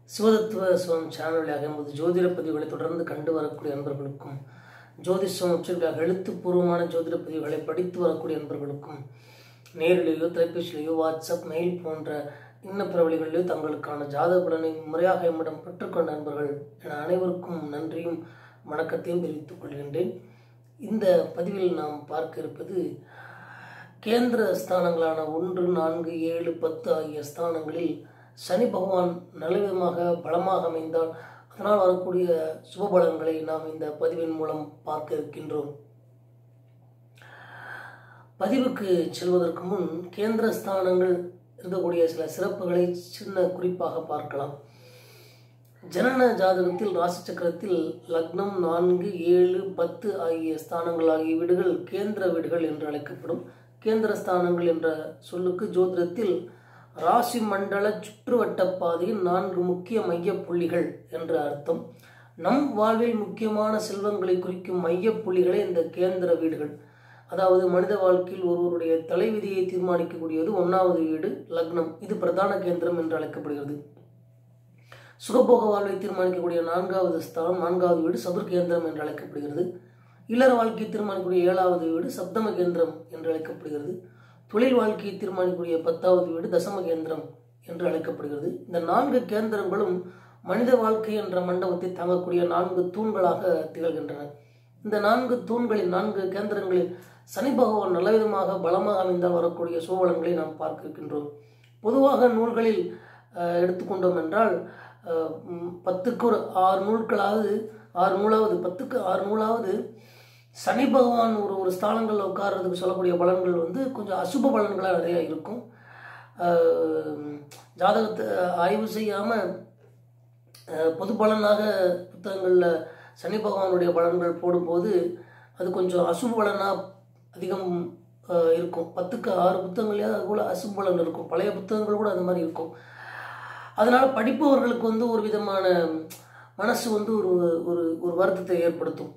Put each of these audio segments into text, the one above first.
சிவதத்துவ சிவம் channel வழியாக எமது ஜோதிட பதிவுகளை தொடர்ந்து கண்டு வரக்கூடிய அன்பர்களுக்கும் ஜோதிஷம் வெப்சைட்டாக எழுத்துப்பூர்வமான ஜோதிட பதிவுகளை படித்து வரக்கூடிய அன்பர்களுக்கும் நேரிலேயோ தொலைபேசியிலேயோ வாட்ஸ்அப் மெயில் போன்ற இன்ன பிற வழிகளிலேயோ தங்களுக்கான ஜாதக பலனை முறையாக எம்மிடம் பெற்றுக்கொண்ட நண்பர்கள் என அனைவருக்கும் நன்றியும் வணக்கத்தையும் தெரிவித்துக் கொள்கின்றேன் இந்த பதிவில் நாம் பார்க்க இருப்பது கேந்திர ஸ்தானங்களான ஒன்று நான்கு ஏழு பத்து ஆகிய ஸ்தானங்களில் சனி பகவான் நல்லவிதமாக பலமாக அமைந்தால் அதனால் வரக்கூடிய சுபபலன்களை நாம் இந்த பதிவின் மூலம் பார்க்க இருக்கின்றோம் பதிவுக்கு செல்வதற்கு முன் கேந்திர ஸ்தானங்கள் இருக்கக்கூடிய சில சிறப்புகளை சின்ன குறிப்பாக பார்க்கலாம் ஜனன ஜாதகத்தில் ராசி சக்கரத்தில் லக்னம் நான்கு ஏழு பத்து ஆகிய ஸ்தானங்கள் ஆகிய வீடுகள் கேந்திர வீடுகள் என்று அழைக்கப்படும் கேந்திர ஸ்தானங்கள் என்ற சொல்லுக்கு ஜோதிடத்தில் ராசி மண்டல சுற்றுவட்ட பாதையின் நான்கு முக்கிய மைய புள்ளிகள் என்ற அர்த்தம் நம் வாழ்வில் முக்கியமான செல்வங்களை குறிக்கும் மைய புள்ளிகளே இந்த கேந்திர வீடுகள் அதாவது மனித வாழ்க்கையில் ஒருவருடைய தலைவிதியை தீர்மானிக்கக்கூடியது ஒன்றாவது வீடு லக்னம் இது பிரதான கேந்திரம் என்று அழைக்கப்படுகிறது சுகபோக வாழ்வை தீர்மானிக்கக்கூடிய நான்காவது ஸ்தானம் நான்காவது வீடு சதுர் கேந்திரம் என்று அழைக்கப்படுகிறது இல்லற வாழ்க்கையை தீர்மானிக்கக்கூடிய ஏழாவது வீடு சப்தம கேந்திரம் என்று அழைக்கப்படுகிறது தொழில் வாழ்க்கையை தீர்மானிக்கக்கூடிய பத்தாவது வீடு தசம கேந்திரம் என்று அழைக்கப்படுகிறது இந்த நான்கு கேந்திரங்களும் மனித வாழ்க்கை என்ற மண்டபத்தை தாங்கக்கூடிய நான்கு தூண்களாக திகழ்கின்றன இந்த நான்கு தூண்களில் நான்கு கேந்திரங்களில் சனி பகவான் நல்லவிதமாக பலமாக அமைந்தால் வரக்கூடிய சூழலங்களை நாம் பார்க்க இருக்கின்றோம் பொதுவாக நூல்களில் எடுத்துக்கொண்டோம் என்றால் பத்துக்கு ஒரு ஆறு நூல்களாவது ஆறு நூலாவது பத்துக்கு ஆறு நூலாவது சனி பகவான் ஒரு ஒரு ஸ்தானங்களில் உட்கார்றதுக்கு சொல்லக்கூடிய பலன்கள் வந்து கொஞ்சம் அசுப பலன்களாக நிறையா இருக்கும் ஜாதகத்தை ஆய்வு செய்யாமல் பொது பலனாக புத்தகங்களில் சனி பகவானுடைய பலன்கள் போடும்போது அது கொஞ்சம் அசுப பலனாக அதிகம் இருக்கும் பத்துக்கு ஆறு புத்தகங்களையாவது அது போல் அசுப பலன் இருக்கும் பழைய புத்தகங்கள் கூட அது மாதிரி இருக்கும் அதனால் படிப்பவர்களுக்கு வந்து ஒரு விதமான மனசு வந்து ஒரு ஒரு ஒரு வருத்தத்தை ஏற்படுத்தும்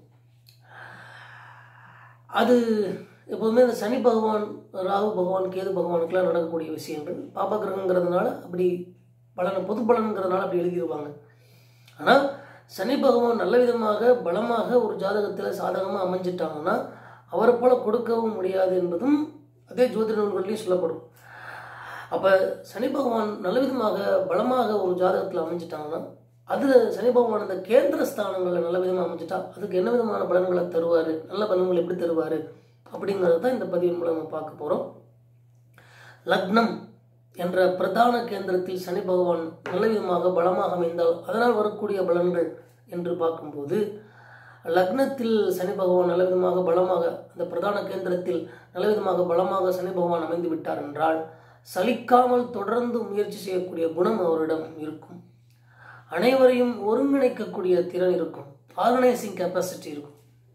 அது எப்போதுமே இந்த சனி பகவான் ராகு பகவான் கேது பகவானுக்கெல்லாம் நடக்கக்கூடிய விஷயங்கள் பாப கிரகங்கிறதுனால அப்படி பலனை பொது பலன்கிறதுனால அப்படி எழுதிடுவாங்க ஆனால் சனி பகவான் நல்ல விதமாக பலமாக ஒரு ஜாதகத்தில் சாதகமாக அமைஞ்சிட்டாங்கன்னா அவரை போல கொடுக்கவும் முடியாது என்பதும் அதே ஜோதிட நூல்கள்லையும் சொல்லப்படும் அப்போ சனி பகவான் நல்ல விதமாக பலமாக ஒரு ஜாதகத்தில் அமைஞ்சிட்டாங்கன்னா அதில் சனி பகவான் அந்த கேந்திர ஸ்தானங்களில் நல்ல விதமாக அமைஞ்சிட்டா அதுக்கு என்ன விதமான பலன்களை தருவார் நல்ல பலன்கள் எப்படி தருவார் அப்படிங்கிறது தான் இந்த பதிவின் மூலம் நம்ம பார்க்க போகிறோம் லக்னம் என்ற பிரதான கேந்திரத்தில் சனி பகவான் நல்ல விதமாக பலமாக அமைந்தால் அதனால் வரக்கூடிய பலன்கள் என்று பார்க்கும்போது லக்னத்தில் சனி பகவான் நல்ல விதமாக பலமாக அந்த பிரதான கேந்திரத்தில் நல்ல விதமாக பலமாக சனி பகவான் அமைந்து விட்டார் என்றால் சலிக்காமல் தொடர்ந்து முயற்சி செய்யக்கூடிய குணம் அவரிடம் இருக்கும் அனைவரையும் ஒருங்கிணைக்கக்கூடிய திறன் இருக்கும் ஆர்கனைசிங் கெப்பாசிட்டி இருக்கும்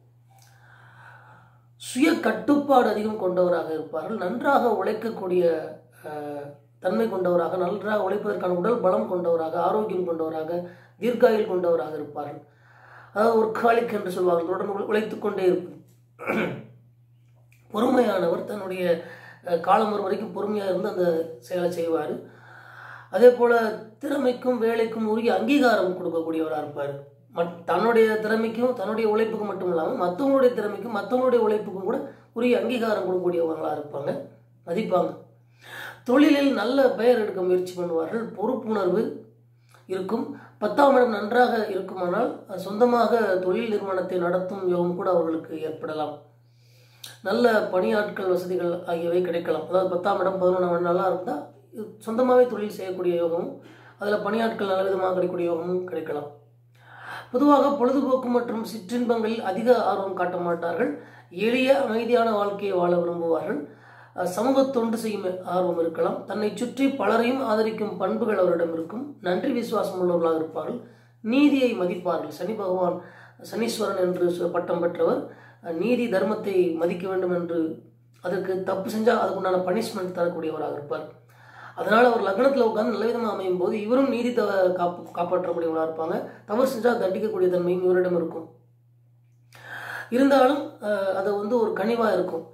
சுய கட்டுப்பாடு அதிகம் கொண்டவராக இருப்பார்கள் நன்றாக உழைக்கக்கூடிய தன்மை கொண்டவராக நன்றாக உழைப்பதற்கான உடல் பலம் கொண்டவராக ஆரோக்கியம் கொண்டவராக தீர்க்காயில் கொண்டவராக இருப்பார்கள் அதாவது ஒரு காலிக் என்று சொல்வார்கள் தொடர்ந்து உழைத்து கொண்டே இருப்பது பொறுமையானவர் தன்னுடைய காலம் ஒரு வரைக்கும் பொறுமையாக இருந்து அந்த செயலை செய்வார் அதே போல் திறமைக்கும் வேலைக்கும் உரிய அங்கீகாரம் கொடுக்கக்கூடியவராக இருப்பார் மட் தன்னுடைய திறமைக்கும் தன்னுடைய உழைப்புக்கும் மட்டும் இல்லாமல் மற்றவங்களுடைய திறமைக்கும் மற்றவங்களுடைய உழைப்புக்கும் கூட உரிய அங்கீகாரம் கொடுக்கக்கூடியவங்களாக இருப்பாங்க மதிப்பாங்க தொழிலில் நல்ல பெயர் எடுக்க முயற்சி பண்ணுவார்கள் பொறுப்புணர்வு இருக்கும் பத்தாம் இடம் நன்றாக இருக்குமானால் சொந்தமாக தொழில் நிறுவனத்தை நடத்தும் யோகம் கூட அவர்களுக்கு ஏற்படலாம் நல்ல பணியாட்கள் வசதிகள் ஆகியவை கிடைக்கலாம் அதாவது பத்தாம் இடம் பதினொன்றாம் இடம் நல்லா இருந்தால் சொந்தமாகவே தொழில் செய்யக்கூடிய யோகமும் அதில் பணியாட்கள் நல்ல விதமாக கிடைக்கக்கூடிய யோகமும் கிடைக்கலாம் பொதுவாக பொழுதுபோக்கு மற்றும் சிற்றின்பங்களில் அதிக ஆர்வம் காட்ட மாட்டார்கள் எளிய அமைதியான வாழ்க்கையை வாழ விரும்புவார்கள் சமூக தொண்டு செய்யும் ஆர்வம் இருக்கலாம் தன்னை சுற்றி பலரையும் ஆதரிக்கும் பண்புகள் அவரிடம் இருக்கும் நன்றி விசுவாசம் உள்ளவர்களாக இருப்பார்கள் நீதியை மதிப்பார்கள் சனி பகவான் சனீஸ்வரன் என்று பட்டம் பெற்றவர் நீதி தர்மத்தை மதிக்க வேண்டும் என்று அதற்கு தப்பு செஞ்சால் அதுக்குண்டான பனிஷ்மெண்ட் தரக்கூடியவராக இருப்பார் அதனால் அவர் லக்னத்தில் உட்காந்து நல்ல விதமாக அமையும் போது இவரும் நீதி த காப்பு காப்பாற்றக்கூடியவராக இருப்பாங்க தவறு செஞ்சால் தண்டிக்கக்கூடிய தன்மையும் இவரிடம் இருக்கும் இருந்தாலும் அது வந்து ஒரு கனிவாக இருக்கும்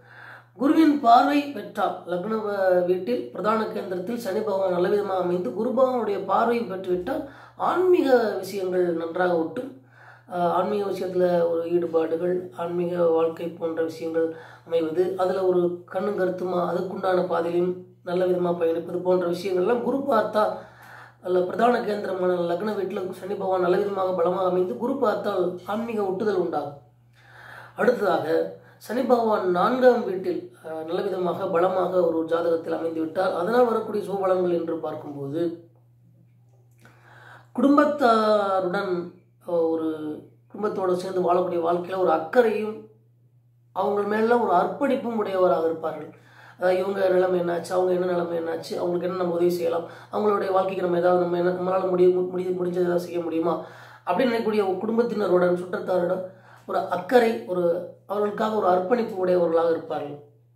குருவின் பார்வை பெற்றால் லக்ன வ- வீட்டில் பிரதான கேந்திரத்தில் சனி பகவான் நல்ல விதமாக அமைந்து குரு பகவானுடைய பார்வையும் பெற்றுவிட்டால் ஆன்மீக விஷயங்கள் நன்றாக ஒட்டும் ஆஹ் ஆன்மீக விஷயத்தில் ஒரு ஈடுபாடுகள் ஆன்மீக வாழ்க்கை போன்ற விஷயங்கள் அமைவது அதில் ஒரு கண்ணும் கருத்துமா அதுக்குண்டான பாதையிலும் நல்ல விதமாக பயணிப்பது போன்ற விஷயங்கள்லாம் குரு பார்த்தால் அல்ல பிரதான கேந்திரமான லக்ன வீட்டில் சனி பகவான் நல்ல விதமாக பலமாக அமைந்து குரு பார்த்தால் ஆன்மீக ஒட்டுதல் உண்டாகும் அடுத்ததாக சனி பகவான் நான்காம் வீட்டில் அஹ், நல்ல விதமாக பலமாக ஒரு ஜாதகத்தில் அமைந்து விட்டால் அதனால் வரக்கூடிய சுபலங்கள் என்று பார்க்கும்போது குடும்பத்தாருடன் அஹ், ஒரு குடும்பத்தோடு சேர்ந்து வாழக்கூடிய வாழ்க்கையில் ஒரு அக்கறையும் அவங்க மேல ஒரு அர்ப்பணிப்பும் உடையவராக இருப்பார்கள் அதாவது இவங்க நிலைமை என்னாச்சு அவங்க என்ன நிலைமை என்னாச்சு அவங்களுக்கு என்ன நம்ம உதவி செய்யலாம் அவங்களுடைய வாழ்க்கைக்கு நம்ம ஏதாவது நம்ம என்ன நம்மளால் முடிய முடிய முடிஞ்சது ஏதாவது செய்ய முடியுமா அப்படின்னு நினைக்கக்கூடிய ஒரு குடும்பத்தினரோட சுற்றத்தாரோட ஒரு அக்கறை ஒரு அவர்களுக்காக ஒரு அர்ப்பணிப்பு உடையவர்களாக இருப்பார்கள்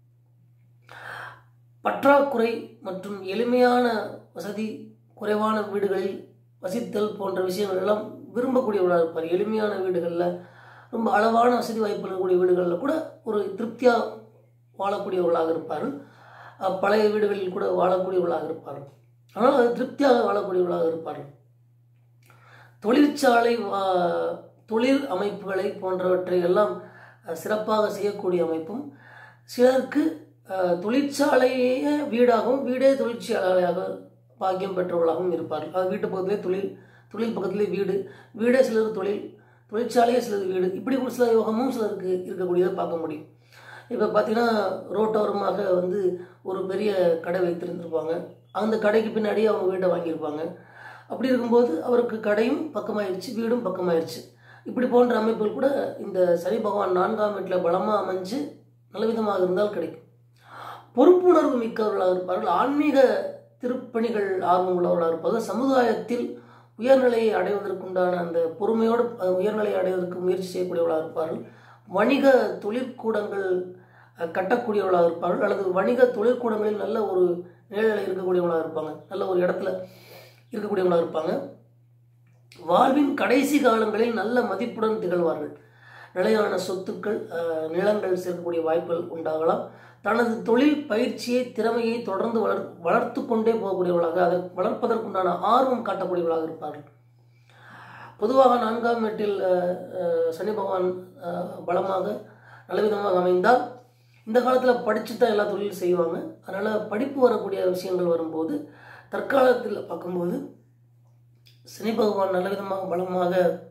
பற்றாக்குறை மற்றும் எளிமையான வசதி குறைவான வீடுகளில் வசித்தல் போன்ற விஷயங்கள் எல்லாம் விரும்பக்கூடியவர்களாக இருப்பார் எளிமையான வீடுகளில் ரொம்ப அளவான வசதி வாய்ப்பு இருக்கக்கூடிய வீடுகளில் கூட ஒரு திருப்தியாக வாழக்கூடியவர்களாக இருப்பார்கள் அஹ் பழைய வீடுகளில் கூட வாழக்கூடியவர்களாக இருப்பார்கள் ஆனால் அது திருப்தியாக வாழக்கூடியவர்களாக இருப்பார்கள் தொழிற்சாலை வா- தொழில் அமைப்புகளை போன்றவற்றை எல்லாம் அஹ், சிறப்பாக செய்யக்கூடிய அமைப்பும் சிலருக்கு அஹ், தொழிற்சாலையே வீடாகவும் வீடே தொழிற்சாலையாக பாக்கியம் பெற்றவர்களாகவும் இருப்பார்கள் அது வீட்டு பக்கத்திலே தொழில் தொழில் பக்கத்திலே வீடு வீடே சிலர் தொழில் தொழிற்சாலையே சிலர் வீடு இப்படி ஒரு சில யோகமும் சிலருக்கு இருக்கக்கூடியதை பார்க்க முடியும் இப்போ பார்த்தீங்கன்னா ரோட்டோரமாக வந்து ஒரு பெரிய கடை வைத்திருந்திருப்பாங்க அந்த கடைக்கு பின்னாடி அவங்க வீட்டை வாங்கியிருப்பாங்க அப்படி இருக்கும்போது அவருக்கு கடையும் பக்கமாயிருச்சு வீடும் பக்கமாயிருச்சு இப்படி போன்ற அமைப்புகள் கூட இந்த சனி பகவான் நான்காம் வீட்டில் பலமாக அமைஞ்சு நல்ல விதமாக இருந்தால் கிடைக்கும் பொறுப்புணர்வு மிக்கவர்களாக இருப்பார்கள் ஆன்மீக திருப்பணிகள் ஆர்வம் உள்ளவர்களாக இருப்பார்கள் சமுதாயத்தில் உயர்நிலையை அடைவதற்குண்டான அந்த பொறுமையோடு அஹ், உயர்நிலையை அடைவதற்கு முயற்சி செய்யக்கூடியவர்களாக இருப்பார்கள் வணிக தொழிற்கூடங்கள் அஹ், கட்டக்கூடியவர்களாக இருப்பார்கள் அல்லது வணிக தொழிற்கூடங்களில் நல்ல ஒரு நிலையில் இருக்கக்கூடியவர்களாக இருப்பாங்க நல்ல ஒரு இடத்துல இருக்கக்கூடியவர்களாக இருப்பாங்க வாழ்வின் கடைசி காலங்களில் நல்ல மதிப்புடன் திகழ்வார்கள் நிலையான சொத்துக்கள் அஹ், நிலங்கள் சேர்க்கக்கூடிய வாய்ப்புகள் உண்டாகலாம் தனது தொழில் பயிற்சியை திறமையை தொடர்ந்து வளர் வளர்த்து கொண்டே போகக்கூடியவர்களாக அதை வளர்ப்பதற்குண்டான ஆர்வம் காட்டக்கூடியவர்களாக இருப்பார்கள் பொதுவாக நான்காம் வீட்டில் அஹ், அஹ், சனி பகவான் அஹ், பலமாக நல்லவிதமாக அமைந்தால் இந்த காலத்தில் படித்து தான் எல்லா தொழிலும் செய்வாங்க அதனால் படிப்பு வரக்கூடிய விஷயங்கள் வரும்போது தற்காலத்தில் பார்க்கும்போது சனி பகவான் நல்ல விதமாக பலமாக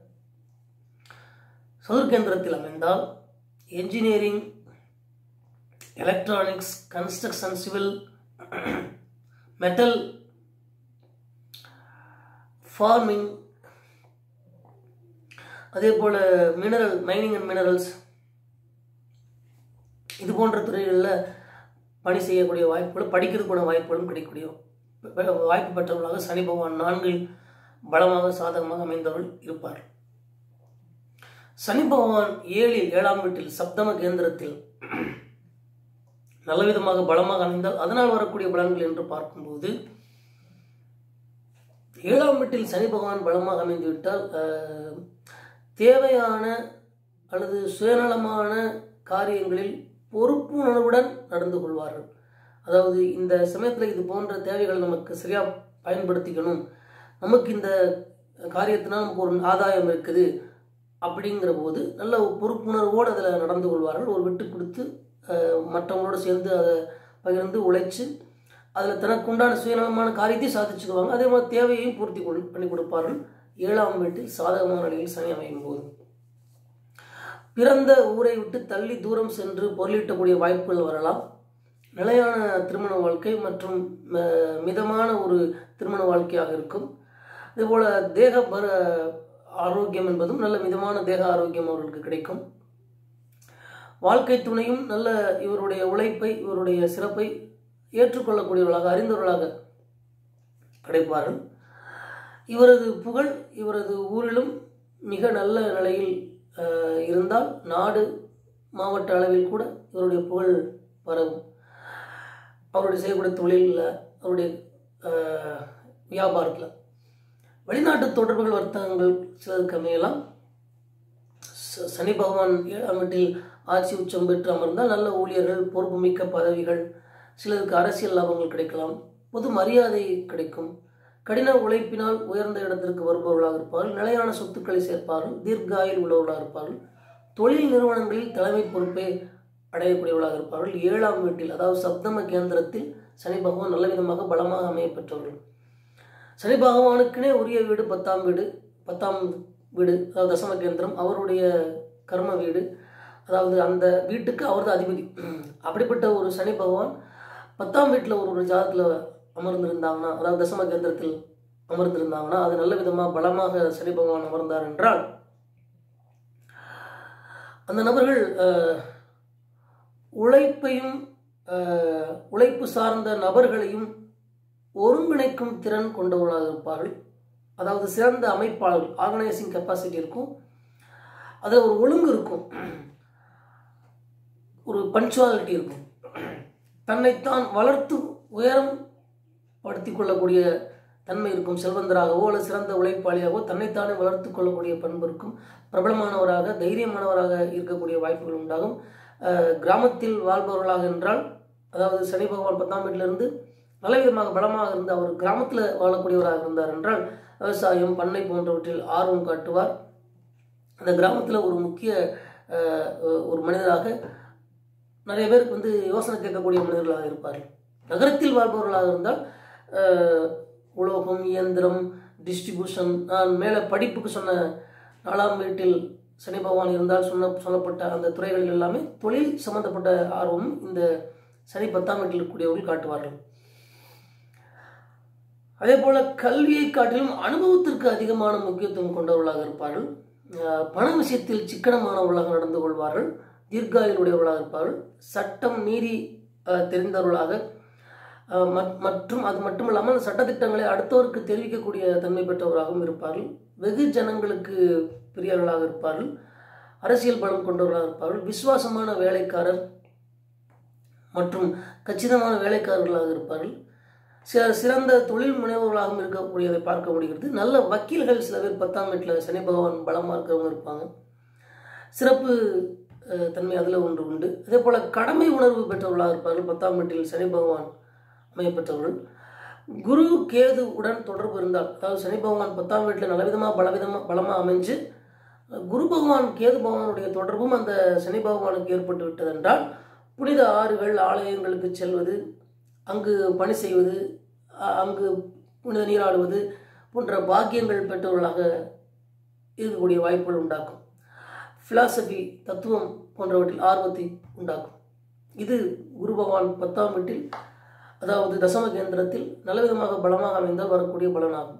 சதுர்கேந்திரத்தில் அமைந்தால் engineering electronics construction civil metal forming அதே போல் மினரல் மைனிங் அண்ட் மினரல்ஸ் இது போன்ற துறைகளில் பணி செய்யக்கூடிய வாய்ப்புகளும் படிக்கிறதுக்கான வாய்ப்புகளும் கிடைக்கக்கூடிய பெ- வாய்ப்பு பெற்றவர்களாக சனி பகவான் நான்கில் பலமாக சாதகமாக அமைந்தவர்கள் இருப்பார் சனி பகவான் ஏழில் ஏழாம் வீட்டில் சப்தம கேந்திரத்தில் நல்ல விதமாக பலமாக அமைந்தால் அதனால் வரக்கூடிய பலன்கள் என்று பார்க்கும்போது ஏழாம் வீட்டில் சனி பகவான் பலமாக அமைந்து விட்டால் அஹ், தேவையான அல்லது சுயநலமான காரியங்களில் பொறுப்புணர்வுடன் நடந்து கொள்வார்கள் அதாவது இந்த சமயத்தில் இது போன்ற தேவைகள் நமக்கு சரியாக பயன்படுத்திக்கணும் நமக்கு இந்த காரியத்தினால் நமக்கு ஒரு ஆதாயம் இருக்குது அப்படிங்கிற போது நல்ல ஒரு பொறுப்புணர்வோடு அதில் நடந்து கொள்வார்கள் ஒரு விட்டு கொடுத்து அஹ், மற்றவங்களோட சேர்ந்து அதை பகிர்ந்து உழைச்சு அதில் தனக்குண்டான சுயநலமான காரியத்தை சாதிச்சுக்குவாங்க அதே மாதிரி தேவையையும் பூர்த்தி கொள்- பண்ணி கொடுப்பார்கள் ஏழாம் வீட்டில் சாதகமான நிலையில் சனி அமையும் போது பிறந்த ஊரை விட்டு தள்ளி தூரம் சென்று பொருளீட்டக்கூடிய வாய்ப்புகள் வரலாம் நிலையான திருமண வாழ்க்கை மற்றும் அஹ், மிதமான ஒரு திருமண வாழ்க்கையாக இருக்கும் அதேபோல் தேக பர ஆரோக்கியம் என்பதும் நல்ல மிதமான தேக ஆரோக்கியம் அவர்களுக்கு கிடைக்கும் வாழ்க்கை துணையும் நல்ல இவருடைய உழைப்பை இவருடைய சிறப்பை ஏற்றுக்கொள்ளக்கூடியவர்களாக அறிந்தவர்களாக கிடைப்பார்கள் இவரது புகழ் இவரது ஊரிலும் மிக நல்ல நிலையில் அஹ், இருந்தால் நாடு மாவட்ட அளவில் கூட இவருடைய புகழ் பரவும் அவருடைய செய்யக்கூடிய தொழிலில் அவருடைய அஹ், வியாபாரத்தில் வெளிநாட்டு தொடர்புகள் வர்த்தகங்கள் சிலருக்கு அமையலாம் ச- சனி பகவான் ஏழாம் வீட்டில் ஆட்சி உச்சம் பெற்று அமர்ந்தால் நல்ல ஊழியர்கள் பொறுப்புமிக்க பதவிகள் சிலருக்கு அரசியல் லாபங்கள் கிடைக்கலாம் பொது மரியாதை கிடைக்கும் கடின உழைப்பினால் உயர்ந்த இடத்திற்கு வருபவர்களாக இருப்பார்கள் நிலையான சொத்துக்களை சேர்ப்பார்கள் தீர்க்காயில் உள்ளவர்களாக இருப்பார்கள் தொழில் நிறுவனங்களில் தலைமை பொறுப்பை அடையக்கூடியவர்களாக இருப்பார்கள் ஏழாம் வீட்டில் அதாவது சப்தம கேந்திரத்தில் சனி பகவான் நல்ல விதமாக பலமாக அமைய பெற்றவர்கள் சனி பகவானுக்குனே உரிய வீடு பத்தாம் வீடு பத்தாம் வீடு அதாவது தசம கேந்திரம் அவருடைய கர்ம வீடு அதாவது அந்த வீட்டுக்கு அவர் தான் அதிபதி அப்படிப்பட்ட ஒரு சனி பகவான் பத்தாம் வீட்டில் ஒரு ஒரு ஜாதத்தில் அமர்ந்திருந்தாங்கன்னா அதாவது தசம கேந்திரத்தில் அமர்ந்திருந்தாங்கன்னா அது நல்ல விதமாக பலமாக சனி பகவான் அமர்ந்தார் என்றால் அந்த நபர்கள் அஹ், உழைப்பையும் அஹ், உழைப்பு சார்ந்த நபர்களையும் ஒருங்கிணைக்கும் திறன் கொண்டவர்களாக இருப்பார்கள் அதாவது சிறந்த அமைப்பாளர்கள் ஆர்கனைசிங் கெப்பாசிட்டி இருக்கும் அதில் ஒரு ஒழுங்கு இருக்கும் ஒரு பஞ்சுவாலிட்டி இருக்கும் தன்னைத்தான் வளர்த்து உயரம் படுத்தி கொள்ளக்கூடிய தன்மை இருக்கும் செல்வந்தராகவோ அல்லது சிறந்த உழைப்பாளியாகவோ தன்னைத்தானே வளர்த்து கொள்ளக்கூடிய பண்பு இருக்கும் பிரபலமானவராக தைரியமானவராக இருக்கக்கூடிய வாய்ப்புகள் உண்டாகும் அஹ், கிராமத்தில் வாழ்பவர்களாக என்றால் அதாவது சனி பகவான் பத்தாம் வீட்டிலிருந்து நல்ல விதமாக பலமாக இருந்து அவர் கிராமத்தில் வாழக்கூடியவராக இருந்தார் என்றால் விவசாயம் பண்ணை போன்றவற்றில் ஆர்வம் காட்டுவார் அந்த கிராமத்தில் ஒரு முக்கிய அஹ், ஒரு மனிதராக நிறைய பேருக்கு வந்து யோசனை கேட்கக்கூடிய மனிதர்களாக இருப்பார்கள் நகரத்தில் வாழ்பவர்களாக இருந்தால் அஹ், உலோகம் இயந்திரம் டிஸ்ட்ரிபியூஷன் நான் மேலே படிப்புக்கு சொன்ன நாலாம் வீட்டில் சனி பகவான் இருந்தால் சொன்ன சொல்லப்பட்ட அந்த துறைகளில் எல்லாமே தொழில் சம்பந்தப்பட்ட ஆர்வமும் இந்த சனி பத்தாம் வீட்டில் இருக்கக்கூடியவர்கள் காட்டுவார்கள் அதே போல கல்வியை காட்டிலும் அனுபவத்திற்கு அதிகமான முக்கியத்துவம் கொண்டவர்களாக இருப்பார்கள் அஹ் பண விஷயத்தில் சிக்கனமானவர்களாக நடந்து கொள்வார்கள் தீர்க்காயுடையவர்களாக இருப்பார்கள் சட்டம் மீறி அஹ், தெரிந்தவர்களாக அஹ், மற்- மற்றும் அது மட்டுமல்லாமல் அந்த சட்டத்திட்டங்களை அடுத்தவருக்கு தெரிவிக்கக்கூடிய தன்மை பெற்றவராகவும் இருப்பார்கள் வெகு ஜனங்களுக்கு பிரியவர்களாக இருப்பார்கள் அரசியல் பலம் கொண்டவர்களாக இருப்பார்கள் விசுவாசமான வேலைக்காரர் மற்றும் கச்சிதமான வேலைக்காரர்களாக இருப்பார்கள் சில சிறந்த தொழில் முனைவோர்களாகவும் இருக்கக்கூடியதை பார்க்க முடிகிறது நல்ல வக்கீல்கள் சில பேர் பத்தாம் வீட்டில் சனி பகவான் பலமாக இருக்கிறவங்க இருப்பாங்க சிறப்பு அஹ், தன்மை அதில் ஒன்று உண்டு அதே போல் கடமை உணர்வு பெற்றவர்களாக இருப்பார்கள் பத்தாம் வீட்டில் சனி பகவான் அமையப்பெற்றவர்கள் குரு கேது உடன் தொடர்பு இருந்தால் அதாவது சனி பகவான் பத்தாம் வீட்டில் நல்லவிதமாக பலவிதமாக பலமாக அமைஞ்சு குரு பகவான் கேது பகவானுடைய தொடர்பும் அந்த சனி பகவானுக்கு ஏற்பட்டு விட்டதென்றால் புனித ஆறுகள் ஆலயங்களுக்கு செல்வது அங்கு பணி செய்வது அ- அங்கு புனித நீராடுவது போன்ற பாக்கியங்கள் பெற்றவர்களாக இருக்கக்கூடிய வாய்ப்புகள் உண்டாக்கும் ஃபிலாசபி தத்துவம் போன்றவற்றில் ஆர்வத்தை உண்டாக்கும் இது குரு பகவான் பத்தாம் வீட்டில் அதாவது தசம கேந்திரத்தில் நல்லவிதமாக பலமாக அமைந்தால் வரக்கூடிய பலனாகும்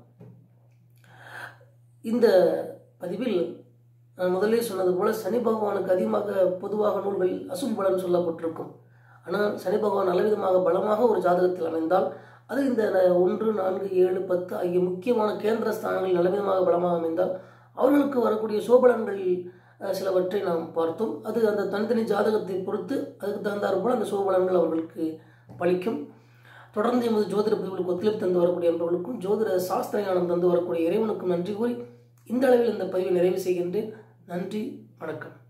இந்த பதிவில் நான் முதலே சொன்னது போல சனி பகவானுக்கு அதிகமாக பொதுவாக நூல்களில் அசுப பலன் சொல்லப்பட்டிருக்கும் ஆனால் சனி பகவான் நல்லவிதமாக பலமாக ஒரு ஜாதகத்தில் அமைந்தால் அது இந்த ந- ஒன்று நான்கு ஏழு பத்து ஆகிய முக்கியமான கேந்திர ஸ்தானங்களில் நல்லவிதமாக பலமாக அமைந்தால் அவர்களுக்கு வரக்கூடிய சோபலன்கள் அஹ், சிலவற்றை நாம் பார்த்தோம் அது அந்த தனித்தனி ஜாதகத்தை பொறுத்து அதுக்கு தகுந்தாற் போல அந்த சோபலன்கள் அவர்களுக்கு பலிக்கும் தொடர்ந்து எமது ஜோதிட பதிவுகளுக்கு ஒத்துழைப்பு தந்து வரக்கூடிய என்பவர்களுக்கும் ஜோதிட சாஸ்திர ஞானம் தந்து வரக்கூடிய இறைவனுக்கும் நன்றி கூறி இந்த அளவில் இந்த பதிவை நிறைவு செய்கின்றேன் நன்றி வணக்கம்